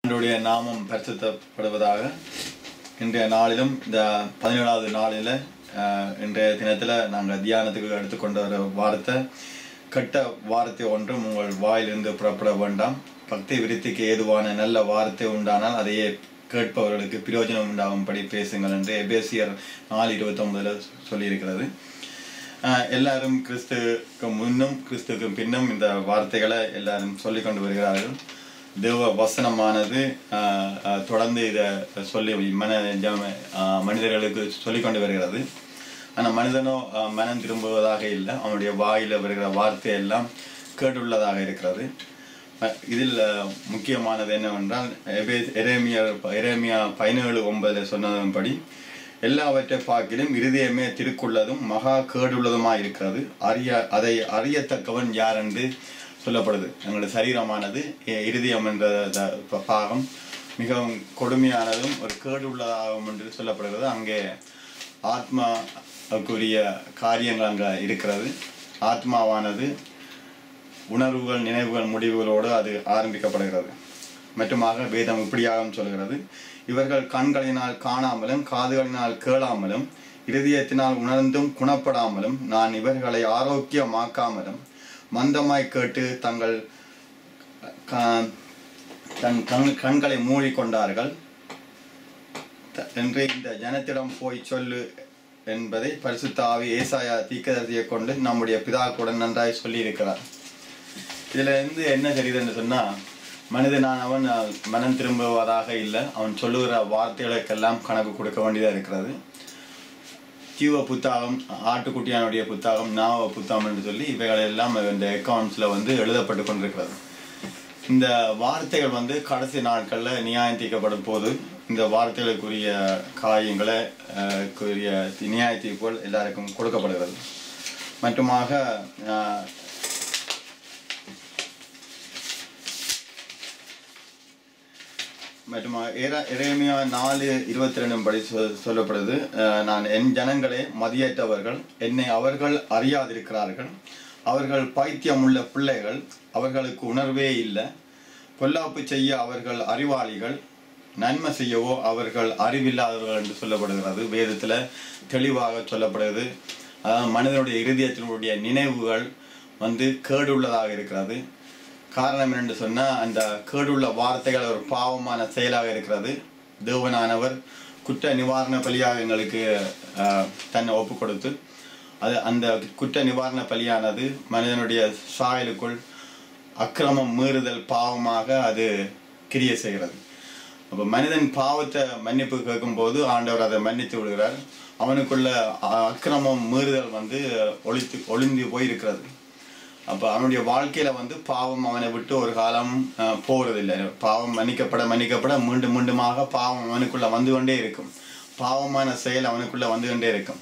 ஆண்டவருடைய நாமம் பரிசுத்தப்படுவதாக இன்றைய நாளிலும் இந்த பதினேழாவது நாளில் அஹ், இன்றைய தினத்தில் நாங்கள் தியானத்துக்கு எடுத்துக்கொண்ட ஒரு வார்த்தை கெட்ட வார்த்தை ஒன்றும் உங்கள் வாயிலிருந்து புறப்பட வேண்டாம் பக்தி விருத்திக்கு ஏதுவான நல்ல வார்த்தை உண்டானால் அதையே கேட்பவர்களுக்கு பிரயோஜனம் உண்டாகும்படி பேசுங்கள் என்று எபேசியர் நாலு இருபத்தொன்பதில் சொல்லியிருக்கிறது ஆஹ் எல்லாரும் கிறிஸ்துக்கு முன்னும் கிறிஸ்துக்கு பின்னும் இந்த வார்த்தைகளை எல்லாரும் சொல்லிக் கொண்டு வருகிறார்கள் தேவ வசனமானது ஆஹ் ஆஹ் தொடர்ந்து இதை சொல்லி மன ஜன- ஆஹ் மனிதர்களுக்கு சொல்லிக் கொண்டு வருகிறது ஆனால் மனிதனோ ஆஹ் மனம் திரும்புவதாக இல்லை அவனுடைய வாயில வருகிற வார்த்தை எல்லாம் கேட்டுள்ளதாக இருக்கிறது அஹ் இதில் அஹ், முக்கியமானது என்னவென்றால் எபே- எரேமியர் எரேமியா பதினேழு ஒன்பதில் சொன்னதன்படி எல்லாவற்றை பார்க்கிலும் இருதயமே திருக்குள்ளதும் மகா கேடுள்ளதுமாய் இருக்கிறது அறிய அதை அறியத்தக்கவன் யார் என்று சொல்லப்படுது எங்களுடைய சரீரமானது இ- இருதயம் என்ற த- ப- பாகம் மிகவும் கொடுமையானதும் ஒரு கேடுள்ளதாகும் என்று சொல்லப்படுகிறது அங்கே ஆத்மாக்குரிய காரியங்கள் அங்கே இருக்கிறது ஆத்மாவானது உணர்வுகள் நினைவுகள் முடிவுகளோடு அது ஆரம்பிக்கப்படுகிறது மற்றுமாக வேதம் இப்படியாக சொல்கிறது இவர்கள் கண்களினால் காணாமலும் காதுகளினால் கேளாமலும் இருதயத்தினால் உணர்ந்தும் குணப்படாமலும் நான் இவர்களை ஆரோக்கியமாக்காமலும் மந்தமாய் கேட்டு தங்கள் க- தன் கண் கண்களை மூடிக்கொண்டார்கள் த- என்று இந்த ஜனத்திடம் போய் சொல்லு என்பதை பரிசுத்த ஆவி ஏசாயா தீக்கதரிசியை கொண்டு நம்முடைய பிதாக்குடன் நன்றாய் சொல்லியிருக்கிறார் இதுல இருந்து என்ன தெரியுதுன்னு சொன்னா மனிதனானவன் அஹ், மனம் திரும்புவதாக இல்லை அவன் சொல்லுகிற வார்த்தைகளுக்கெல்லாம் கணக்கு கொடுக்க வேண்டியதா இருக்கிறது ஜீவ புத்தகம் ஆட்டுக்குட்டியானுடைய புத்தகம் நாவ புத்தகம் என்று சொல்லி இவைகள் எல்லாம் இந்த அக்கௌண்ட்ஸ்ல வந்து எழுதப்பட்டு கொண்டிருக்கிறது இந்த வார்த்தைகள் வந்து கடைசி நாட்கள்ல நியாயம் தீர்க்கப்படும் போது இந்த வார்த்தைகளுக்குரிய காரியங்களை அஹ், குரிய நியாய தீர்ப்புகள் எல்லாருக்கும் கொடுக்கப்படுகிறது மற்றுமாக அஹ், மற்றும் எர- எரேமியா நாலு இருபத்தி ரெண்டும் படி சொ- சொல்லப்படுது அஹ், நான் என் ஜனங்களே மதியற்றவர்கள் என்னை அவர்கள் அறியாதிருக்கிறார்கள் அவர்கள் பைத்தியம் உள்ள பிள்ளைகள் அவர்களுக்கு உணர்வே இல்லை பொல்லாப்பு செய்ய அவர்கள் அறிவாளிகள் நன்மை செய்யவோ அவர்கள் அறிவில்லாதவர்கள் என்று சொல்லப்படுகிறது வேதத்தில் தெளிவாக சொல்லப்படுகிறது அதாவது மனிதனுடைய இருதயத்தினுடைய நினைவுகள் வந்து கேடுள்ளதாக இருக்கிறது காரணம் என்னென்று சொன்னால் அந்த கேடுள்ள வார்த்தைகள் ஒரு பாவமான செயலாக இருக்கிறது தேவனானவர் குற்ற நிவாரண பலியாக எங்களுக்கு ஆஹ், தன்னை ஒப்பு கொடுத்து அது அந்த குற்ற நிவாரண பலியானது மனிதனுடைய சாயலுக்குள் அக்கிரமம் மீறுதல் பாவமாக அது கிரியை செய்கிறது அப்போ மனிதன் பாவத்தை மன்னிப்பு கேட்கும்போது ஆண்டவர் அதை மன்னித்து விடுகிறார் அவனுக்குள்ள அ- அக்கிரமம் மீறுதல் வந்து ஒளித்து ஒளிந்து போயிருக்கிறது அப்போ அவனுடைய வாழ்க்கையில வந்து பாவம் அவனை விட்டு ஒரு காலம் அஹ், போறதில்லை பாவம் மன்னிக்கப்பட மன்னிக்கப்பட மீண்டும் மீண்டுமாக பாவம் அவனுக்குள்ள வந்து கொண்டே இருக்கும் பாவமான செயல் அவனுக்குள்ள வந்து கொண்டே இருக்கும்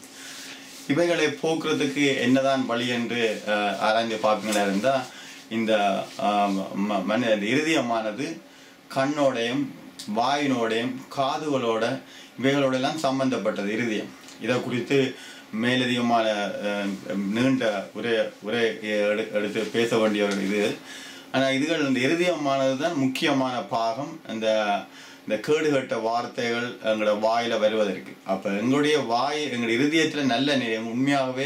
இவைகளை போக்குறதுக்கு என்னதான் வழி என்று அஹ், ஆராய்ந்து பார்ப்பீங்களா இருந்தா இந்த ஆஹ், ம- மனி இந்த இருதயமானது கண்ணோடையும் வாயினோடையும் காதுகளோட இவைகளோட எல்லாம் சம்பந்தப்பட்டது இருதயம் இதை குறித்து மேலதிகமான அஹ், நீண்ட உரை உரை எடு- எடுத்து பேச வேண்டிய ஒரு இது ஆனால் இதுகள் இந்த இருதயமானது தான் முக்கியமான பாகம் இந்த இந்த கேடுகட்ட வார்த்தைகள் எங்களோட வாயில வருவதற்கு அப்போ எங்களுடைய வாய் எங்களுடைய இருதயத்துல நல்ல நிலை உண்மையாகவே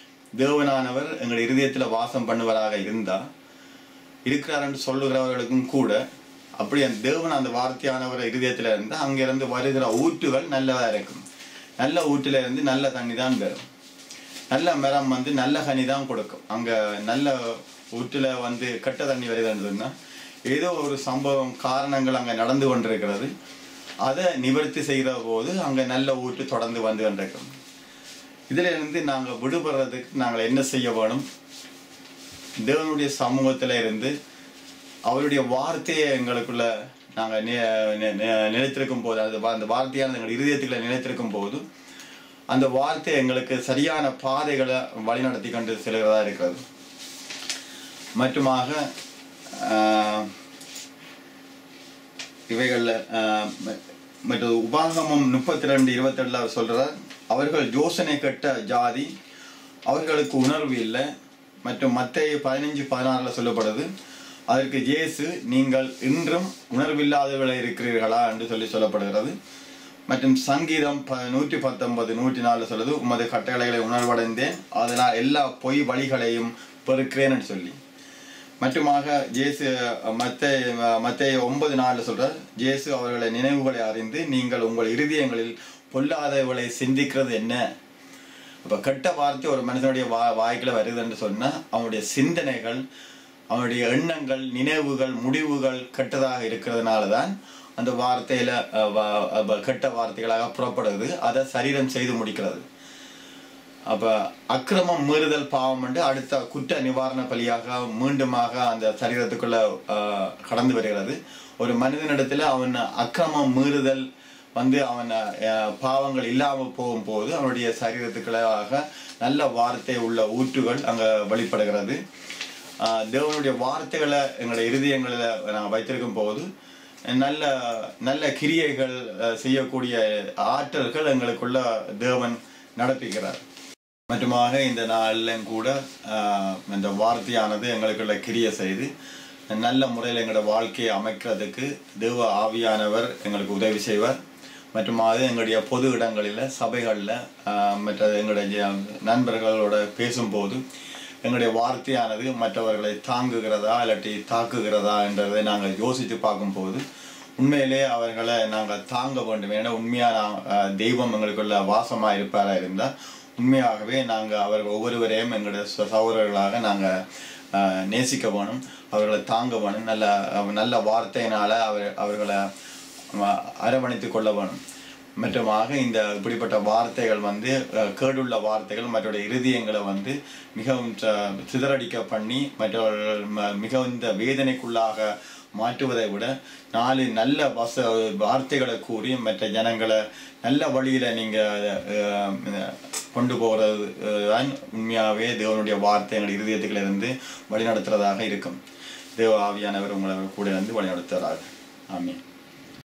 தேவனானவர் எங்களுடைய இருதயத்துல வாசம் பண்ணுவதாக இருந்தா இருக்கிறார் என்று சொல்லுகிறவர்களுக்கும் கூட அப்படி அந்த தேவன் அந்த வார்த்தையானவர் இருதயத்துல இருந்தா அங்கிருந்து வருகிற ஊற்றுகள் நல்லதா இருக்கும் நல்ல ஊற்றுல இருந்து நல்ல தண்ணி தான் வரும் நல்ல மரம் வந்து நல்ல கனி தான் கொடுக்கும் அங்க நல்ல ஊற்றுல வந்து கெட்ட தண்ணி வருதுன்னு சொன்னா ஏதோ ஒரு சம்பவம் காரணங்கள் அங்க நடந்து கொண்டிருக்கிறது அதை நிவர்த்தி செய்கிற போது அங்க நல்ல ஊற்று தொடர்ந்து வந்து கொண்டிருக்கும் இதுல இருந்து நாங்க விடுபடுறதுக்கு நாங்கள் என்ன செய்ய வேணும் தேவனுடைய சமூகத்துல இருந்து அவருடைய வார்த்தையை எங்களுக்குள்ள நாங்க நி- நி- நி- நிலைத்திருக்கும் போது அது வா- அந்த வார்த்தையான எங்கள் இருதயத்துக்குள்ள நிலைத்திருக்கும் போது அந்த வார்த்தை எங்களுக்கு சரியான பாதைகளை வழிநடத்தி கொண்டு செல்கிறதா இருக்கிறது மற்றுமாக ஆஹ், இவைகள்ல ஆஹ், ம- மற்றது உபாகமம் முப்பத்தி ரெண்டு இருபத்தி அவர் சொல்றார் அவர்கள் யோசனை கட்ட ஜாதி அவர்களுக்கு உணர்வு இல்லை மற்றும் மத்திய பதினஞ்சு பதினாறுல சொல்லப்படுது அதற்கு இயேசு நீங்கள் இன்றும் உணர்வில்லாதவர்களாக இருக்கிறீர்களா என்று சொல்லி சொல்லப்படுகிறது மற்றும் சங்கீதம் ப நூற்றி பத்தொன்பது நூற்றி நாலு சொல்லுது உமது கட்டளைகளை உணர்வடைந்தேன் அதனால் எல்லா பொய் வழிகளையும் பெருக்கிறேன் என்று சொல்லி மற்றுமாக ஜேசு மத்த மத்திய ஒன்பது நாளில் சொல்றார் ஜேசு அவர்களை நினைவுகளை அறிந்து நீங்கள் உங்கள் இருதயங்களில் பொல்லாதவர்களை சிந்திக்கிறது என்ன அப்போ கெட்ட வார்த்தை ஒரு மனுஷனுடைய வா வாய்க்குள்ள வருதுன்னு சொன்னால் அவனுடைய சிந்தனைகள் அவனுடைய எண்ணங்கள் நினைவுகள் முடிவுகள் கெட்டதாக இருக்கிறதுனால தான் அந்த வார்த்தையில அஹ், வா- அப்ப கெட்ட வார்த்தைகளாக புறப்படுது அதை சரீரம் செய்து முடிக்கிறது அப்ப அக்கிரமம் மீறுதல் பாவம் என்று அடுத்த குற்ற நிவாரண பலியாக மீண்டுமாக அந்த சரீரத்துக்குள்ள ஆஹ், கடந்து வருகிறது ஒரு மனிதனிடத்துல அவன் அக்கிரமம் மீறுதல் வந்து அவன் ஆஹ், பாவங்கள் இல்லாமல் போகும்போது அவனுடைய சரீரத்துக்குள்ளாக நல்ல வார்த்தை உள்ள ஊற்றுகள் அங்க வெளிப்படுகிறது ஆஹ், தேவனுடைய வார்த்தைகளை எங்களுடைய இருதயங்களில் நாங்கள் வைத்திருக்கும் போது நல்ல நல்ல கிரியைகள் ஆஹ், செய்யக்கூடிய ஆற்றல்கள் எங்களுக்குள்ள தேவன் நடப்பிக்கிறார் மற்றுமாக இந்த நாளிலும் கூட ஆஹ், இந்த வார்த்தையானது எங்களுக்குள்ள கிரிய செய்து நல்ல முறையில் எங்களோட வாழ்க்கையை அமைக்கிறதுக்கு தேவ ஆவியானவர் எங்களுக்கு உதவி செய்வார் மற்றுமாக எங்களுடைய பொது இடங்களில் சபைகளில் மற்ற எங்களுடைய நண்பர்களோட பேசும்போது எங்களுடைய வார்த்தையானது மற்றவர்களை தாங்குகிறதா இல்லாட்டி தாக்குகிறதா என்றதை நாங்கள் யோசித்து பார்க்கும்போது உண்மையிலே அவர்களை நாங்கள் தாங்க வேண்டும் ஏன்னா உண்மையான ஆஹ், தெய்வம் எங்களுக்குள்ள வாசமாக இருப்பாரா இருந்தால் உண்மையாகவே நாங்கள் அவர்கள் ஒவ்வொருவரையும் எங்களுடைய ச- சகோதரர்களாக நாங்கள் நேசிக்க வேணும் அவர்களை தாங்க வேணும் நல்ல நல்ல வார்த்தையினால அவர் அவர்களை அஹ், அரவணைத்துக் கொள்ள வேணும் மற்றுமாக இந்த இப்படிப்பட்ட வார்த்தைகள் வந்து அஹ், கேடுள்ள வார்த்தைகள் மற்றவருடைய இருதயங்களை வந்து மிகவும் ச- சிதறடிக்க பண்ணி மற்றவர்கள் ம- மிகவும் இந்த வேதனைக்குள்ளாக மாற்றுவதை விட நாலு நல்ல வச வார்த்தைகளை கூறி மற்ற ஜனங்களை நல்ல வழியில நீங்க அஹ், கொண்டு போகிறது அஹ், தான் உண்மையாகவே தேவனுடைய வார்த்தை எங்கள் இருதயத்துகளிலிருந்து வழிநடத்துறதாக இருக்கும் தேவ ஆவியானவர் உங்களை கூட இருந்து வழிநடத்துகிறார் ஆமென்